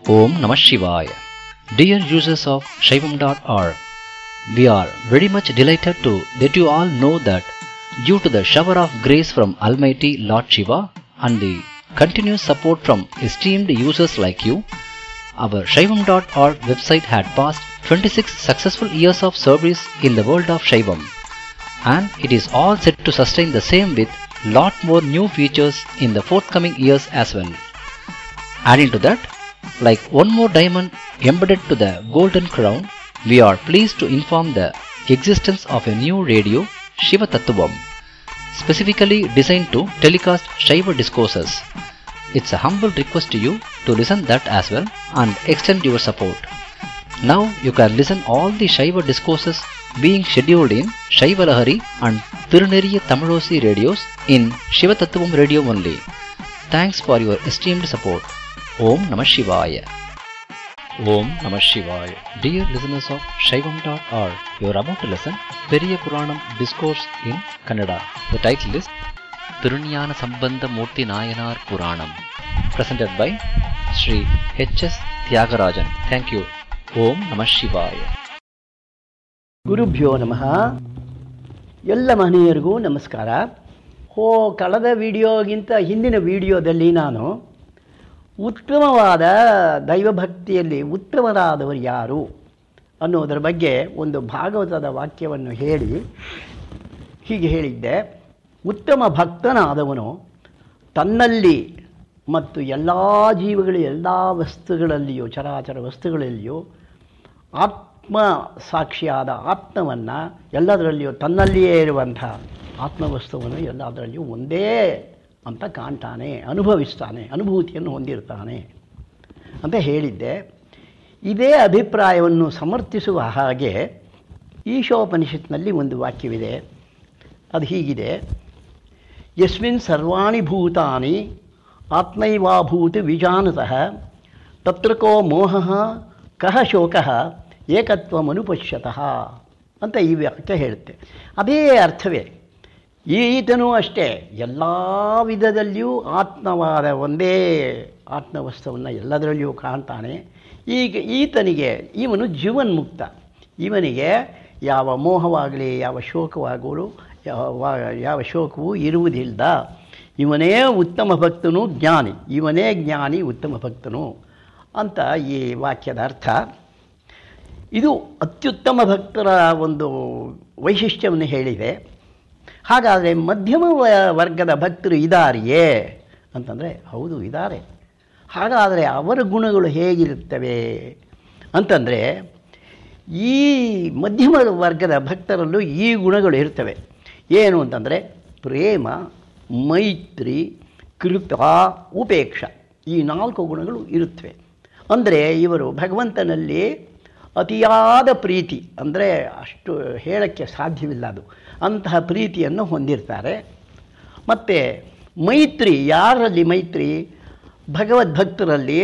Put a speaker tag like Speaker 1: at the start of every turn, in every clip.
Speaker 1: Om Namah Shivaya. Dear users of Shaivam.org, we are very much delighted to let you all know that due to the shower of grace from Almighty Lord Shiva and the continuous support from esteemed users like you, our Shaivam.org website had passed 26 successful years of service in the world of Shaivam and it is all set to sustain the same with lot more new features in the forthcoming years as well. Adding to that, like one more diamond embedded to the golden crown, we are pleased to inform the existence of a new radio, Shiva Tattvam, specifically designed to telecast Shiva discourses. It's a humble request to you to listen that as well and extend your support. Now you can listen all the Shiva discourses being scheduled in Shiva Lahari and Tiruneriya Tamilosi radios in Shiva Tattvam radio only. Thanks for your esteemed support. Om Namah Shivaya. Om Namah Shivaya. Dear listeners of Shaivam.org, you are about to listen Periya Puranam Discourse in Kannada. The title is Tirunyana Sambandha Murti Nayanar Puranam. Presented by Sri H.S. Tyagarajan. Thank you. Om Namah Shivaya.
Speaker 2: ಗುರುಭ್ಯೋ ನಮಃ ಎಲ್ಲ ಮಹನೀಯರಿಗೂ ನಮಸ್ಕಾರ ಹೋ ಕಳೆದ ವಿಡಿಯೋಗಿಂತ ಹಿಂದಿನ ವಿಡಿಯೋದಲ್ಲಿ ನಾನು ಉತ್ತಮವಾದ ದೈವಭಕ್ತಿಯಲ್ಲಿ ಉತ್ತಮರಾದವರು ಯಾರು ಅನ್ನೋದರ ಬಗ್ಗೆ ಒಂದು ಭಾಗವತದ ವಾಕ್ಯವನ್ನು ಹೇಳಿ ಹೀಗೆ ಹೇಳಿದ್ದೆ ಉತ್ತಮ ಭಕ್ತನಾದವನು ತನ್ನಲ್ಲಿ ಮತ್ತು ಎಲ್ಲ ಜೀವಗಳ ಎಲ್ಲ ವಸ್ತುಗಳಲ್ಲಿಯೂ ಚರಾಚರ ವಸ್ತುಗಳಲ್ಲಿಯೂ ಆತ್ಮ ಸಾಕ್ಷಿಯಾದ ಆತ್ಮವನ್ನು ಎಲ್ಲದರಲ್ಲಿಯೂ ತನ್ನಲ್ಲಿಯೇ ಇರುವಂಥ ಆತ್ಮವಸ್ತುವನ್ನು ಎಲ್ಲದರಲ್ಲಿಯೂ ಒಂದೇ ಅಂತ ಕಾಣ್ತಾನೆ ಅನುಭವಿಸ್ತಾನೆ ಅನುಭೂತಿಯನ್ನು ಹೊಂದಿರ್ತಾನೆ ಅಂತ ಹೇಳಿದ್ದೆ ಇದೇ ಅಭಿಪ್ರಾಯವನ್ನು ಸಮರ್ಥಿಸುವ ಹಾಗೆ ಈಶೋಪನಿಷತ್ನಲ್ಲಿ ಒಂದು ವಾಕ್ಯವಿದೆ ಅದು ಹೀಗಿದೆ ಯಸ್ಮಿನ್ ಸರ್ವಾಣಿ ಭೂತಾನಿ ಆತ್ಮೈವಾಭೂತಿ ವಿಜಾನತಃ ತತ್ರ ಕೋ ಮೋಹ ಕಹ ಶೋಕಃ ಏಕತ್ವಮನುಪಶ್ಯತಃ ಅಂತ ಈ ವಾಕ್ಯ ಹೇಳುತ್ತೆ ಅದೇ ಅರ್ಥವೇ ಈತನೂ ಅಷ್ಟೇ ಎಲ್ಲ ವಿಧದಲ್ಲಿಯೂ ಆತ್ಮವಾದ ಒಂದೇ ಆತ್ಮವಸ್ತುವನ್ನು ಎಲ್ಲದರಲ್ಲಿಯೂ ಕಾಣ್ತಾನೆ ಈಗ ಈತನಿಗೆ ಇವನು ಜೀವನ್ಮುಕ್ತ ಇವನಿಗೆ ಯಾವ ಮೋಹವಾಗಲಿ ಯಾವ ಶೋಕವಾಗಲು ಯಾವ ಯಾವ ಶೋಕವೂ ಇರುವುದಿಲ್ಲ ಇವನೇ ಉತ್ತಮ ಭಕ್ತನು ಜ್ಞಾನಿ ಇವನೇ ಜ್ಞಾನಿ ಉತ್ತಮ ಭಕ್ತನು ಅಂತ ಈ ವಾಕ್ಯದ ಅರ್ಥ ಇದು ಅತ್ಯುತ್ತಮ ಭಕ್ತರ ಒಂದು ವೈಶಿಷ್ಟ್ಯವನ್ನು ಹೇಳಿದೆ ಹಾಗಾದರೆ ಮಧ್ಯಮ ವರ್ಗದ ಭಕ್ತರು ಇದ್ದಾರೆಯೇ ಅಂತಂದರೆ ಹೌದು ಇದ್ದಾರೆ ಹಾಗಾದರೆ ಅವರ ಗುಣಗಳು ಹೇಗಿರುತ್ತವೆ ಅಂತಂದರೆ ಈ ಮಧ್ಯಮ ವರ್ಗದ ಭಕ್ತರಲ್ಲೂ ಈ ಗುಣಗಳು ಇರ್ತವೆ ಏನು ಅಂತಂದರೆ ಪ್ರೇಮ ಮೈತ್ರಿ ಕೃಪಾ ಉಪೇಕ್ಷ ಈ ನಾಲ್ಕು ಗುಣಗಳು ಇರುತ್ತವೆ ಅಂದರೆ ಇವರು ಭಗವಂತನಲ್ಲಿ ಅತಿಯಾದ ಪ್ರೀತಿ ಅಂದರೆ ಅಷ್ಟು ಹೇಳೋಕ್ಕೆ ಸಾಧ್ಯವಿಲ್ಲ ಅದು ಅಂತಹ ಪ್ರೀತಿಯನ್ನು ಹೊಂದಿರ್ತಾರೆ ಮತ್ತು ಮೈತ್ರಿ ಯಾರಲ್ಲಿ ಮೈತ್ರಿ ಭಗವದ್ಭಕ್ತರಲ್ಲಿ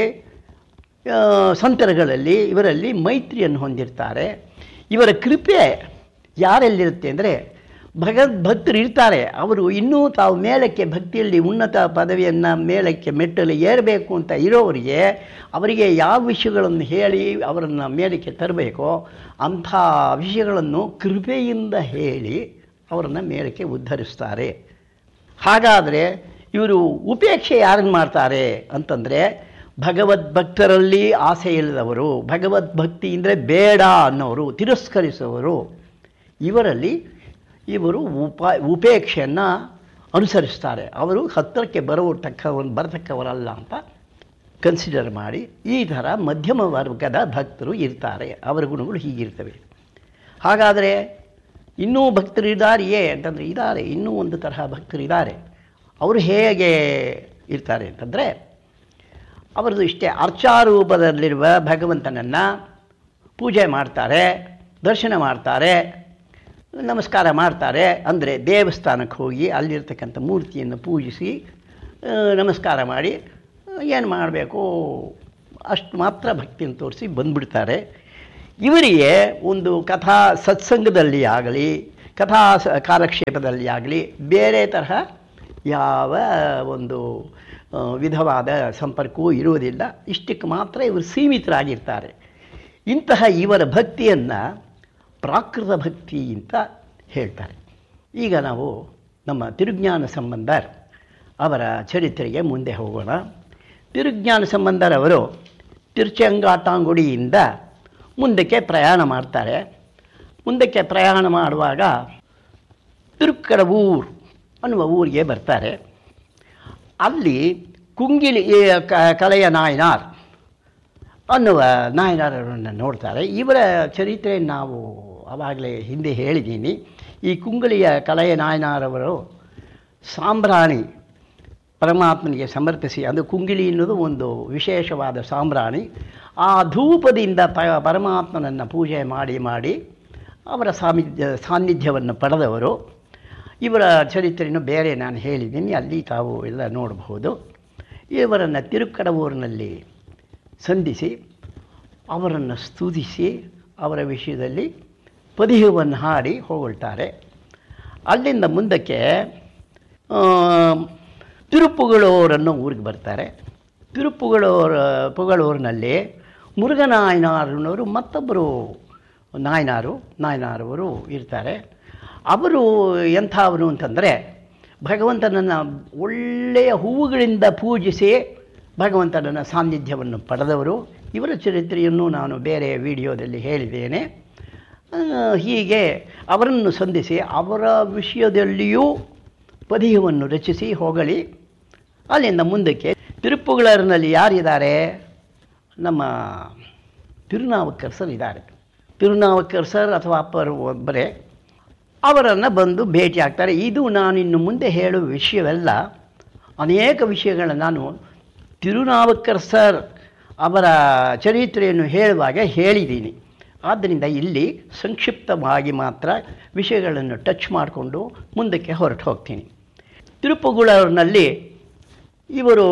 Speaker 2: ಸಂತರುಗಳಲ್ಲಿ ಇವರಲ್ಲಿ ಮೈತ್ರಿಯನ್ನು ಹೊಂದಿರ್ತಾರೆ ಇವರ ಕೃಪೆ ಯಾರೆಲ್ಲಿರುತ್ತೆ ಅಂದರೆ ಭಗವದ್ಭಕ್ತರು ಇರ್ತಾರೆ ಅವರು ಇನ್ನೂ ತಾವು ಮೇಲಕ್ಕೆ ಭಕ್ತಿಯಲ್ಲಿ ಉನ್ನತ ಪದವಿಯನ್ನು ಮೇಲಕ್ಕೆ ಮೆಟ್ಟಲು ಏರಬೇಕು ಅಂತ ಇರೋವರಿಗೆ ಅವರಿಗೆ ಯಾವ ವಿಷಯಗಳನ್ನು ಹೇಳಿ ಅವರನ್ನು ಮೇಲಕ್ಕೆ ತರಬೇಕೋ ಅಂಥ ವಿಷಯಗಳನ್ನು ಕೃಪೆಯಿಂದ ಹೇಳಿ ಅವರನ್ನು ಮೇಲಕ್ಕೆ ಉದ್ಧರಿಸ್ತಾರೆ ಹಾಗಾದರೆ ಇವರು ಉಪೇಕ್ಷೆ ಯಾರನ್ನು ಮಾಡ್ತಾರೆ ಅಂತಂದರೆ ಭಗವದ್ಭಕ್ತರಲ್ಲಿ ಆಸೆ ಇಲ್ಲದವರು ಭಗವದ್ಭಕ್ತಿ ಅಂದರೆ ಬೇಡ ಅನ್ನೋರು ತಿರಸ್ಕರಿಸುವವರು ಇವರಲ್ಲಿ ಇವರು ಉಪ ಉಪೇಕ್ಷೆಯನ್ನು ಅನುಸರಿಸ್ತಾರೆ ಅವರು ಹತ್ತಿರಕ್ಕೆ ಬರತಕ್ಕ ಬರತಕ್ಕವರಲ್ಲ ಅಂತ ಕನ್ಸಿಡರ್ ಮಾಡಿ ಈ ಥರ ಮಧ್ಯಮ ವರ್ಗದ ಭಕ್ತರು ಇರ್ತಾರೆ ಅವರ ಗುಣಗಳು ಹೀಗಿರ್ತವೆ ಹಾಗಾದರೆ ಇನ್ನೂ ಭಕ್ತರು ಇದ್ದಾರೆಯೇ ಅಂತಂದರೆ ಇದ್ದಾರೆ ಇನ್ನೂ ಒಂದು ತರಹ ಭಕ್ತರು ಇದ್ದಾರೆ ಅವರು ಹೇಗೆ ಇರ್ತಾರೆ ಅಂತಂದರೆ ಅವರದು ಇಷ್ಟೇ ಅರ್ಚಾರೂಪದಲ್ಲಿರುವ ಭಗವಂತನನ್ನು ಪೂಜೆ ಮಾಡ್ತಾರೆ ದರ್ಶನ ಮಾಡ್ತಾರೆ ನಮಸ್ಕಾರ ಮಾಡ್ತಾರೆ ಅಂದರೆ ದೇವಸ್ಥಾನಕ್ಕೆ ಹೋಗಿ ಅಲ್ಲಿರ್ತಕ್ಕಂಥ ಮೂರ್ತಿಯನ್ನು ಪೂಜಿಸಿ ನಮಸ್ಕಾರ ಮಾಡಿ ಏನು ಮಾಡಬೇಕು ಅಷ್ಟು ಮಾತ್ರ ಭಕ್ತಿಯನ್ನು ತೋರಿಸಿ ಬಂದುಬಿಡ್ತಾರೆ ಇವರಿಗೆ ಒಂದು ಕಥಾ ಸತ್ಸಂಗದಲ್ಲಿ ಆಗಲಿ ಕಥಾ ಕಾಲಕ್ಷೇಪದಲ್ಲಿ ಆಗಲಿ ಬೇರೆ ತರಹ ಯಾವ ಒಂದು ಆ, ವಿಧವಾದ ಸಂಪರ್ಕವೂ ಇರುವುದಿಲ್ಲ ಇಷ್ಟಕ್ಕೆ ಮಾತ್ರ ಇವರು ಸೀಮಿತರಾಗಿರ್ತಾರೆ ಇಂತಹ ಇವರ ಭಕ್ತಿಯನ್ನು ಪ್ರಾಕೃತ ಭಕ್ತಿ ಅಂತ ಹೇಳ್ತಾರೆ ಈಗ ನಾವು ನಮ್ಮ ತಿರುಜ್ಞಾನ ಸಂಬಂಧರ್ ಅವರ ಚರಿತ್ರೆಗೆ ಮುಂದೆ ಹೋಗೋಣ ತಿರುಜ್ಞಾನ ಸಂಬಂಧರ್ ಅವರು ತಿರುಚಂಗಾಟಾಂಗುಡಿಯಿಂದ ಮುಂದಕ್ಕೆ ಪ್ರಯಾಣ ಮಾಡ್ತಾರೆ ಮುಂದಕ್ಕೆ ಪ್ರಯಾಣ ಮಾಡುವಾಗ ತಿರುಕ್ಕಡವೂರ್ ಅನ್ನುವ ಊರಿಗೆ ಬರ್ತಾರೆ ಅಲ್ಲಿ ಕುಂಗಿಲಿ ಈ ಕ- ಕಲೆಯ ನಾಯನಾರ್ ಅನ್ನುವ ನಾಯನಾರರನ್ನು ನೋಡ್ತಾರೆ ಇವರ ಚರಿತ್ರೆ ನಾವು ಆವಾಗಲೇ ಹಿಂದೆ ಹೇಳಿದ್ದೀನಿ ಈ ಕುಂಗಲಿಯ ಕಲೆಯ ನಾಯನಾರವರು ಸಾಂಬ್ರಾಣಿ ಪರಮಾತ್ಮನಿಗೆ ಸಮರ್ಪಿಸಿ ಅದು ಕುಂಗಿಲಿ ಅನ್ನೋದು ಒಂದು ವಿಶೇಷವಾದ ಸಾಂಬ್ರಾಣಿ ಆ ಧೂಪದಿಂದ ಪ ಪರಮಾತ್ಮನನ್ನು ಪೂಜೆ ಮಾಡಿ ಮಾಡಿ ಅವರ ಸಾನ್ನಿಧ್ಯ ಸಾನ್ನಿಧ್ಯವನ್ನು ಪಡೆದವರು ಇವರ ಚರಿತ್ರೆಯನ್ನು ಬೇರೆ ನಾನು ಹೇಳಿದ್ದೀನಿ ಅಲ್ಲಿ ತಾವು ಎಲ್ಲ ನೋಡಬಹುದು ಇವರನ್ನು ತಿರುಕ್ಕಡವೂರಿನಲ್ಲಿ ಸಂಧಿಸಿ ಅವರನ್ನು ಸ್ತುತಿಸಿ ಅವರ ವಿಷಯದಲ್ಲಿ ಪದಿಹವನ್ನು ಹಾಡಿ ಹೊಗಳ್ತಾರೆ ಅಲ್ಲಿಂದ ಮುಂದಕ್ಕೆ ಆ, ತಿರುಪುಗಳೂರನ್ನು ಊರಿಗೆ ಬರ್ತಾರೆ ತಿರುಪುಗಳೂರ ಪುಗಳೂರಿನಲ್ಲಿ ಮುರುಘನಾಯನಾರನವರು ಮತ್ತೊಬ್ಬರು ನಾಯನಾರು ನಾಯನಾರವರು ಇರ್ತಾರೆ ಅವರು ಎಂಥವರು ಅಂತಂದರೆ ಭಗವಂತನನ್ನು ಒಳ್ಳೆಯ ಹೂವುಗಳಿಂದ ಪೂಜಿಸಿ ಭಗವಂತನ ಸಾನ್ನಿಧ್ಯವನ್ನು ಪಡೆದವರು ಇವರ ಚರಿತ್ರೆಯನ್ನು ನಾನು ಬೇರೆ ವಿಡಿಯೋದಲ್ಲಿ ಹೇಳಿದ್ದೇನೆ ಆ, ಹೀಗೆ ಅವರನ್ನು ಸಂಧಿಸಿ ಅವರ ವಿಷಯದಲ್ಲಿಯೂ ಪದಿಯವನ್ನು ರಚಿಸಿ ಹೊಗಳಿ ಅಲ್ಲಿಂದ ಮುಂದಕ್ಕೆ ತಿರುಪುಗಳರಿನಲ್ಲಿ ಯಾರಿದ್ದಾರೆ ನಮ್ಮ ತಿರುನಾವುಕ್ಕರಸರ್ ಇದ್ದಾರೆ ತಿರುನಾವುಕ್ಕರಸರ್ ಅಥವಾ ಅಪ್ಪರು ಒಬ್ಬರೇ ಅವರನ್ನು ಬಂದು ಭೇಟಿ ಆಗ್ತಾರೆ ಇದು ನಾನು ಇನ್ನು ಮುಂದೆ ಹೇಳುವ ವಿಷಯವೆಲ್ಲ ಅನೇಕ ವಿಷಯಗಳನ್ನು ನಾನು ತಿರುನಾವುಕ್ಕರ್ ಸರ್ ಅವರ ಚರಿತ್ರೆಯನ್ನು ಹೇಳುವಾಗ ಹೇಳಿದ್ದೀನಿ ಆದ್ದರಿಂದ ಇಲ್ಲಿ ಸಂಕ್ಷಿಪ್ತವಾಗಿ ಮಾತ್ರ ವಿಷಯಗಳನ್ನು ಟಚ್ ಮಾಡಿಕೊಂಡು ಮುಂದಕ್ಕೆ ಹೊರಟು ಹೋಗ್ತೀನಿ ತಿರುಪುಗಳೂರಿನಲ್ಲಿ ಇವರು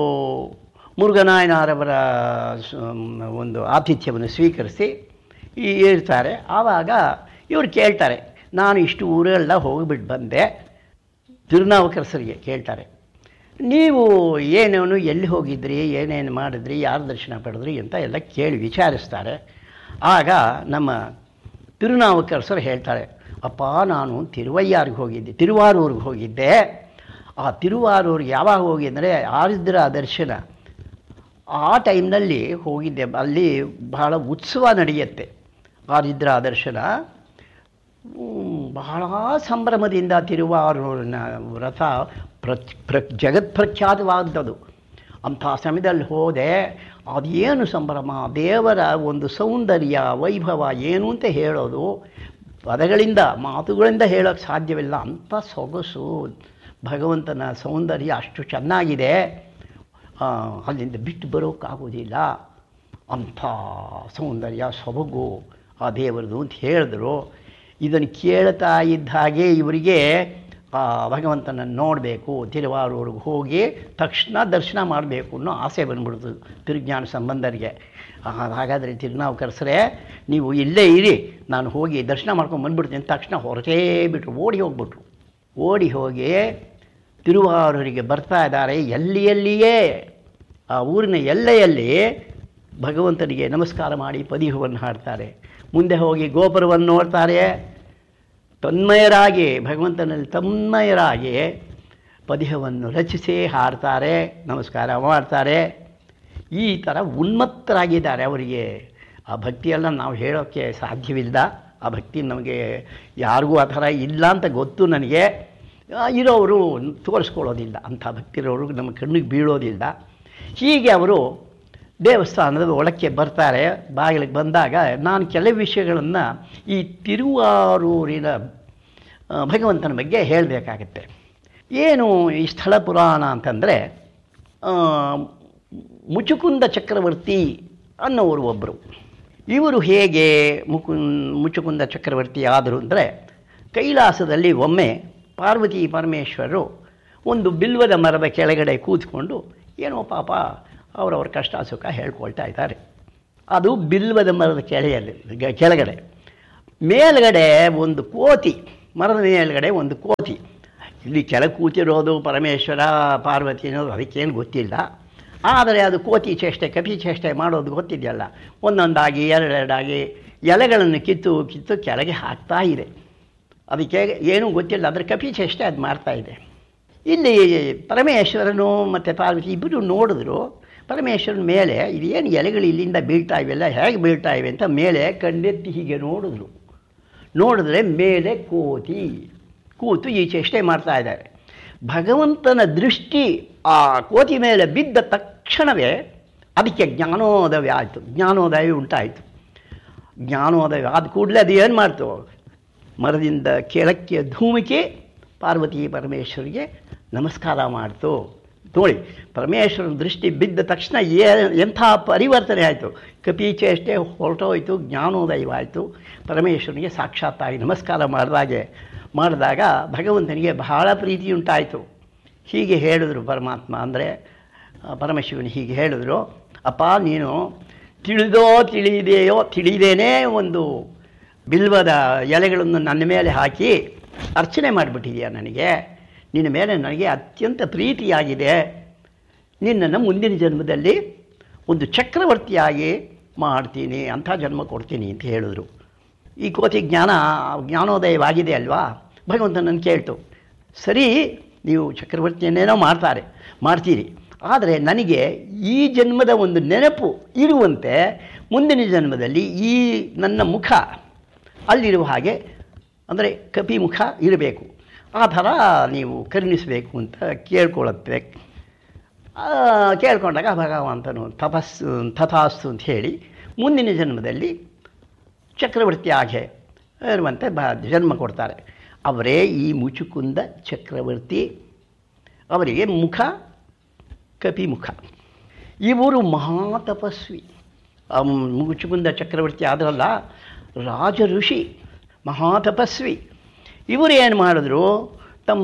Speaker 2: ಮುರುಘನಾಯನಾರವರ ಸ- ಒಂದು ಆತಿಥ್ಯವನ್ನು ಸ್ವೀಕರಿಸಿ ಈ- ಇರ್ತಾರೆ ಆವಾಗ ಇವರು ಕೇಳ್ತಾರೆ ನಾನು ಇಷ್ಟು ಊರೆಲ್ಲ ಹೋಗಿಬಿಟ್ಟು ಬಂದೆ ತಿರುನಾವುಕರಸರಿಗೆ ಕೇಳ್ತಾರೆ ನೀವು ಏನೇನು ಎಲ್ಲಿ ಹೋಗಿದ್ರಿ ಏನೇನು ಮಾಡಿದ್ರಿ ಯಾರು ದರ್ಶನ ಪಡೆದ್ರಿ ಅಂತ ಎಲ್ಲ ಕೇಳಿ ವಿಚಾರಿಸ್ತಾರೆ ಆಗ ನಮ್ಮ ತಿರುನಾವುಕರಸರು ಹೇಳ್ತಾರೆ ಅಪ್ಪ ನಾನು ತಿರುವಯ್ಯಾರಿಗೆ ಹೋಗಿದ್ದೆ ತಿರುವಾರೂರಿಗೆ ಹೋಗಿದ್ದೆ ಆ ತಿರುವಾರೂರಿಗೆ ಯಾವಾಗ ಹೋಗಿದ್ದರೆ ಆರಿದ್ರ ದರ್ಶನ ಆ ಟೈಮ್ನಲ್ಲಿ ಹೋಗಿದ್ದೆ ಅಲ್ಲಿ ಬಹಳ ಉತ್ಸವ ನಡೆಯುತ್ತೆ ಆರಿದ್ರ ದರ್ಶನ ಹ್ಮ್, ಬಹಳ ಸಂಭ್ರಮದಿಂದ ತಿರುವಾರೂರಿನ ವ್ರತ ಪ್ರ ಪ್ರ ಜಗತ್ಪ್ರಖ್ಯಾತವಾದದ್ದು ಅಂಥ ಸಮಯದಲ್ಲಿ ಹೋದೆ ಅದೇನು ಸಂಭ್ರಮ ದೇವರ ಒಂದು ಸೌಂದರ್ಯ ವೈಭವ ಏನು ಅಂತ ಹೇಳೋದು ಪದಗಳಿಂದ ಮಾತುಗಳಿಂದ ಹೇಳೋಕ್ಕೆ ಸಾಧ್ಯವಿಲ್ಲ ಅಂಥ ಸೊಗಸು ಭಗವಂತನ ಸೌಂದರ್ಯ ಅಷ್ಟು ಚೆನ್ನಾಗಿದೆ ಆ, ಅಲ್ಲಿಂದ ಬಿಟ್ಟು ಬರೋಕ್ಕಾಗೋದಿಲ್ಲ ಅಂಥ ಸೌಂದರ್ಯ ಸೊಬಗು ಆ ದೇವರದು ಅಂತ ಹೇಳಿದ್ರು ಇದನ್ನು ಕೇಳ್ತಾ ಇದ್ದ ಹಾಗೆ ಇವರಿಗೆ ಆ ಭಗವಂತನನ್ನು ನೋಡಬೇಕು ತಿರುವಾರೂರಿಗೆ ಹೋಗಿ ತಕ್ಷಣ ದರ್ಶನ ಮಾಡಬೇಕು ಅನ್ನೋ ಆಸೆ ಬಂದ್ಬಿಡ್ತು ತಿರುಜ್ಞಾನ ಸಂಬಂಧರಿಗೆ ಆ, ಹಾಗಾದರೆ ತಿರುನಾವುಕರಸರೇ ನೀವು ಇಲ್ಲೇ ಇರಿ ನಾನು ಹೋಗಿ ದರ್ಶನ ಮಾಡ್ಕೊಂಡು ಬಂದ್ಬಿಡ್ತೀನಿ ತಕ್ಷಣ ಹೊರಟೇ ಬಿಟ್ರು ಓಡಿ ಹೋಗ್ಬಿಟ್ರು ಓಡಿ ಹೋಗಿ ತಿರುವಾರೂರಿಗೆ ಬರ್ತಾ ಇದ್ದಾರೆ ಎಲ್ಲಿಯಲ್ಲಿಯೇ ಆ ಊರಿನ ಎಲ್ಲೆಯಲ್ಲಿ ಭಗವಂತನಿಗೆ ನಮಸ್ಕಾರ ಮಾಡಿ ಪದಿಹವನ್ನು ಹಾಡ್ತಾರೆ ಮುಂದೆ ಹೋಗಿ ಗೋಪುರವನ್ನು ನೋಡ್ತಾರೆ ತನ್ಮಯರಾಗಿ ಭಗವಂತನಲ್ಲಿ ತನ್ಮಯರಾಗಿ ಪದಿಹವನ್ನು ರಚಿಸಿ ಹಾಡ್ತಾರೆ ನಮಸ್ಕಾರ ಮಾಡ್ತಾರೆ ಈ ಥರ ಉನ್ಮತ್ತರಾಗಿದ್ದಾರೆ ಅವರಿಗೆ ಆ ಭಕ್ತಿಯೆಲ್ಲ ನಾವು ಹೇಳೋಕ್ಕೆ ಸಾಧ್ಯವಿಲ್ಲ ಆ ಭಕ್ತಿ ನಮಗೆ ಯಾರಿಗೂ ಆ ಥರ ಇಲ್ಲ ಅಂತ ಗೊತ್ತು ನನಗೆ ಆ, ಇರೋರು ತೋರಿಸ್ಕೊಳ್ಳೋದಿಲ್ಲ ಅಂಥ ಭಕ್ತಿ ಇರೋರು ನಮ್ಮ ಕಣ್ಣಿಗೆ ಬೀಳೋದಿಲ್ಲ ಹೀಗೆ ಅವರು ದೇವಸ್ಥಾನದ ಒಳಕ್ಕೆ ಬರ್ತಾರೆ ಬಾಗಿಲಿಗೆ ಬಂದಾಗ ನಾನು ಕೆಲವು ವಿಷಯಗಳನ್ನು ಈ ತಿರುವಾರೂರಿನ ಆ, ಭಗವಂತನ ಬಗ್ಗೆ ಹೇಳಬೇಕಾಗತ್ತೆ ಏನು ಈ ಸ್ಥಳ ಪುರಾಣ ಅಂತಂದರೆ ಮುಚುಕುಂದ ಚಕ್ರವರ್ತಿ ಅನ್ನೋರು ಒಬ್ಬರು ಇವರು ಹೇಗೆ ಮುಕುನ್ ಮುಚುಕುಂದ ಚಕ್ರವರ್ತಿ ಆದರು ಅಂದರೆ ಕೈಲಾಸದಲ್ಲಿ ಒಮ್ಮೆ ಪಾರ್ವತಿ ಪರಮೇಶ್ವರರು ಒಂದು ಬಿಲ್ವದ ಮರದ ಕೆಳಗಡೆ ಕೂತ್ಕೊಂಡು ಏನೋ ಪಾಪ ಅವರವ್ರ ಕಷ್ಟ ಸುಖ ಹೇಳ್ಕೊಳ್ತಾ ಇದ್ದಾರೆ ಅದು ಬಿಲ್ವದ ಮರದ ಕೆಳೆಯಲ್ಲಿ ಗ- ಕೆಳಗಡೆ ಮೇಲ್ಗಡೆ ಒಂದು ಕೋತಿ ಮರದ ಮೇಲ್ಗಡೆ ಒಂದು ಕೋತಿ ಇಲ್ಲಿ ಕೆಳಗೆ ಕೂತಿರೋದು ಪರಮೇಶ್ವರ ಪಾರ್ವತಿ ಅನ್ನೋದು ಅದಕ್ಕೇನು ಗೊತ್ತಿಲ್ಲ ಆದರೆ ಅದು ಕೋತಿ ಚೇಷ್ಟೆ ಕಪಿ ಚೇಷ್ಟೆ ಮಾಡೋದು ಗೊತ್ತಿದೆಯಲ್ಲ ಒಂದೊಂದಾಗಿ ಎರಡೆರಡಾಗಿ ಎಲೆಗಳನ್ನು ಕಿತ್ತು ಕಿತ್ತು ಕೆಳಗೆ ಹಾಕ್ತಾ ಇದೆ ಅದಕ್ಕೆ ಏನೂ ಗೊತ್ತಿಲ್ಲ ಅದರ ಕಪಿ ಚೇಷ್ಟೆ ಅದು ಮಾಡ್ತಾ ಇದೆ ಇಲ್ಲಿ ಪರಮೇಶ್ವರನು ಮತ್ತು ಪಾರ್ವತಿ ಇಬ್ಬರು ನೋಡಿದ್ರು ಪರಮೇಶ್ವರನ ಮೇಲೆ ಇದೇನು ಎಲೆಗಳು ಇಲ್ಲಿಂದ ಬೀಳ್ತಾ ಇವೆಲ್ಲ ಹೇಗೆ ಬೀಳ್ತಾ ಇವೆ ಅಂತ ಮೇಲೆ ಕಣ್ಣೆತ್ತಿ ಹೀಗೆ ನೋಡಿದ್ರು ನೋಡಿದ್ರೆ ಮೇಲೆ ಕೋತಿ ಕೂತು ಈ ಚೇಷ್ಟೆ ಮಾಡ್ತಾ ಇದ್ದಾರೆ ಭಗವಂತನ ದೃಷ್ಟಿ ಆ ಕೋತಿ ಮೇಲೆ ಬಿದ್ದ ತಕ್ಷಣವೇ ಅದಕ್ಕೆ ಜ್ಞಾನೋದಯ ಆಯಿತು ಜ್ಞಾನೋದಯ ಉಂಟಾಯಿತು ಜ್ಞಾನೋದಯ ಆದ ಕೂಡಲೇ ಅದು ಏನು ಮಾಡ್ತು ಮರದಿಂದ ಕೆಳಕ್ಕೆ ಧೂಮಿಕೆ ಪಾರ್ವತಿ ಪರಮೇಶ್ವರಿಗೆ ನಮಸ್ಕಾರ ಮಾಡ್ತು ನೋಡಿ ಪರಮೇಶ್ವರನ ದೃಷ್ಟಿ ಬಿದ್ದ ತಕ್ಷಣ ಏ ಎಂಥ ಪರಿವರ್ತನೆ ಆಯಿತು ಕಪೀಚೇಷ್ಟೇ ಹೊರಟೋಯ್ತು ಜ್ಞಾನೋದಯವಾಯಿತು ಪರಮೇಶ್ವರನಿಗೆ ಸಾಕ್ಷಾತ್ತಾಗಿ ನಮಸ್ಕಾರ ಮಾಡಿದಾಗೆ ಮಾಡಿದಾಗ ಭಗವಂತನಿಗೆ ಬಹಳ ಪ್ರೀತಿ ಉಂಟಾಯಿತು ಹೀಗೆ ಹೇಳಿದ್ರು ಪರಮಾತ್ಮ ಅಂದರೆ ಪರಮಶಿವನು ಹೀಗೆ ಹೇಳಿದ್ರು ಅಪ್ಪ ನೀನು ತಿಳಿದೋ ತಿಳಿದೆಯೋ ತಿಳಿದೇನೇ ಒಂದು ಬಿಲ್ವದ ಎಲೆಗಳನ್ನು ನನ್ನ ಮೇಲೆ ಹಾಕಿ ಅರ್ಚನೆ ಮಾಡಿಬಿಟ್ಟಿದೆಯಾ ನನಗೆ ನಿನ್ನ ಮೇಲೆ ನನಗೆ ಅತ್ಯಂತ ಪ್ರೀತಿಯಾಗಿದೆ ನಿನ್ನನ್ನು ಮುಂದಿನ ಜನ್ಮದಲ್ಲಿ ಒಂದು ಚಕ್ರವರ್ತಿಯಾಗಿ ಮಾಡ್ತೀನಿ ಅಂಥ ಜನ್ಮ ಕೊಡ್ತೀನಿ ಅಂತ ಹೇಳಿದ್ರು ಈ ಕೋತಿ ಜ್ಞಾನ ಜ್ಞಾನೋದಯವಾಗಿದೆ ಅಲ್ವಾ ಭಗವಂತನನ್ನು ಕೇಳ್ತು ಸರಿ ನೀವು ಚಕ್ರವರ್ತಿಯನ್ನೇನೋ ಮಾಡ್ತಾರೆ ಮಾಡ್ತೀರಿ ಆದರೆ ನನಗೆ ಈ ಜನ್ಮದ ಒಂದು ನೆನಪು ಇರುವಂತೆ ಮುಂದಿನ ಜನ್ಮದಲ್ಲಿ ಈ ನನ್ನ ಮುಖ ಅಲ್ಲಿರುವ ಹಾಗೆ ಅಂದರೆ ಕಪಿ ಮುಖ ಇರಬೇಕು ಆ ಥರ ನೀವು ಕರುಣಿಸಬೇಕು ಅಂತ ಕೇಳ್ಕೊಳ್ಳುತ್ತೆ ಆ, ಕೇಳ್ಕೊಂಡಾಗ ಭಗವಂತನು ತಪಸ್ಸು ತಥಾಸ್ತು ಅಂತ ಹೇಳಿ ಮುಂದಿನ ಜನ್ಮದಲ್ಲಿ ಚಕ್ರವರ್ತಿ ಆಗೆ ಇರುವಂತೆ ಬ ಜನ್ಮ ಕೊಡ್ತಾರೆ ಅವರೇ ಈ ಮುಚುಕುಂದ ಚಕ್ರವರ್ತಿ ಅವರಿಗೆ ಮುಖ ಕಪಿ ಮುಖ ಇವರು ಮಹಾತಪಸ್ವಿ ಆ ಮುಚುಕುಂದ ಚಕ್ರವರ್ತಿ ಆದ್ರಲ್ಲ ರಾಜ ಋಷಿ ಮಹಾತಪಸ್ವಿ ಇವರು ಏನು ಮಾಡಿದ್ರು ತಮ್ಮ